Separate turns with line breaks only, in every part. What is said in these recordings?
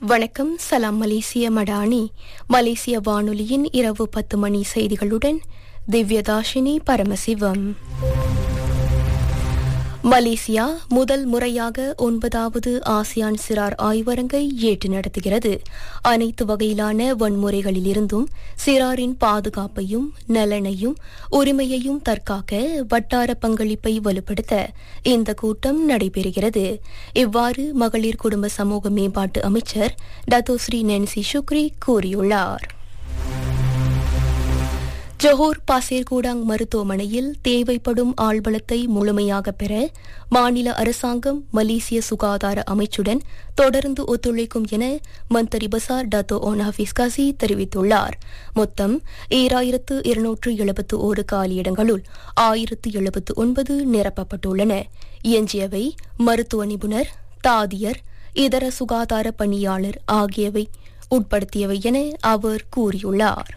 வணக்கம் சலாம் மலேசிய மடானி மலேசிய வானொலியின் இரவு பத்து மணி செய்திகளுடன் திவ்யதாஷினி பரமசிவம் மலேசியா முதல் முறையாக ஒன்பதாவது ஆசியான் சிறார் ஆய்வரங்கை ஏற்று நடத்துகிறது அனைத்து வகையிலான வன்முறைகளிலிருந்தும் சிறாரின் பாதுகாப்பையும் நலனையும் உரிமையையும் தற்காக்க வட்டார பங்களிப்பை வலுப்படுத்த இந்த கூட்டம் நடைபெறுகிறது இவ்வாறு மகளிர் குடும்ப சமூக மேம்பாட்டு அமைச்சர் டத்தோஸ்ரீ நென்சி சுக்ரி கூறியுள்ளார் ஜொஹோர் பாசேர்கூடாங் மருத்துவமனையில் தேவைப்படும் ஆள்பலத்தை முழுமையாக பெற மாநில அரசாங்கம் மலேசிய சுகாதார அமைச்சுடன் தொடர்ந்து ஒத்துழைக்கும் என மந்தரி பசார் டத்தோ ஓனாஃபிஸ் காசி தெரிவித்துள்ளார் மொத்தம் ஈராயிரத்து இருநூற்று எழுபத்து ஒரு காலியிடங்களுள் ஆயிரத்து எழுபத்து ஒன்பது நிரப்பப்பட்டுள்ளன எஞ்சியவை மருத்துவ நிபுணர் தாதியர் இதர சுகாதார பணியாளர் ஆகியவை உட்படுத்தியவை என அவர் கூறியுள்ளார்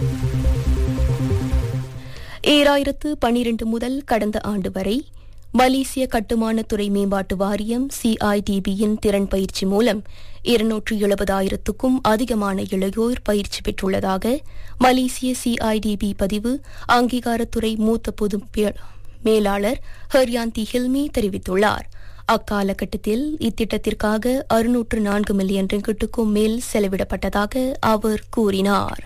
ஈராயிரத்து பனிரெண்டு முதல் கடந்த ஆண்டு வரை மலேசிய கட்டுமான துறை மேம்பாட்டு வாரியம் சிஐடிபியின் திறன் பயிற்சி மூலம் இருநூற்று எழுபதாயிரத்துக்கும் அதிகமான இளையோர் பயிற்சி பெற்றுள்ளதாக மலேசிய சிஐடிபி பதிவு அங்கீகாரத்துறை மூத்த பொது மேலாளர் ஹர்யாந்தி ஹில்மி தெரிவித்துள்ளார் அக்காலகட்டத்தில் இத்திட்டத்திற்காக அறுநூற்று நான்கு மில்லியன் ரிங்கிட்டுக்கும் மேல் செலவிடப்பட்டதாக அவர் கூறினார்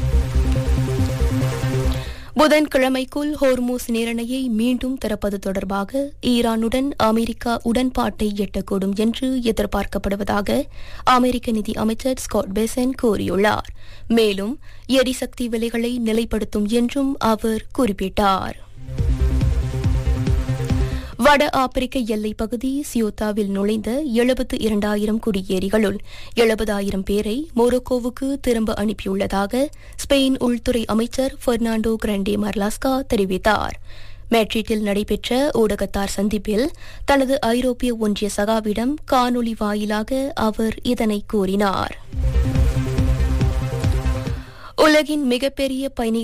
புதன்கிழமைக்குள் ஹோர்மூஸ் நீரணையை மீண்டும் திறப்பது தொடர்பாக ஈரானுடன் அமெரிக்கா உடன்பாட்டை எட்டக்கூடும் என்று எதிர்பார்க்கப்படுவதாக அமெரிக்க நிதி அமைச்சர் ஸ்காட் பெசன் கூறியுள்ளார் மேலும் எரிசக்தி விலைகளை நிலைப்படுத்தும் என்றும் அவர் குறிப்பிட்டார் வட ஆப்பிரிக்க எல்லைப் பகுதி சியோத்தாவில் நுழைந்த எழுபத்து இரண்டாயிரம் குடியேறிகளுள் எழுபதாயிரம் பேரை மொரோக்கோவுக்கு திரும்ப அனுப்பியுள்ளதாக ஸ்பெயின் உள்துறை அமைச்சர் பெர்னாண்டோ கிரண்டே மர்லாஸ்கா தெரிவித்தார் மேட்ரிட்டில் நடைபெற்ற ஊடகத்தார் சந்திப்பில் தனது ஐரோப்பிய ஒன்றிய சகாவிடம் காணொலி வாயிலாக அவர் இதனை கூறினார் உலகின் மிகப்பெரிய பயணிகள்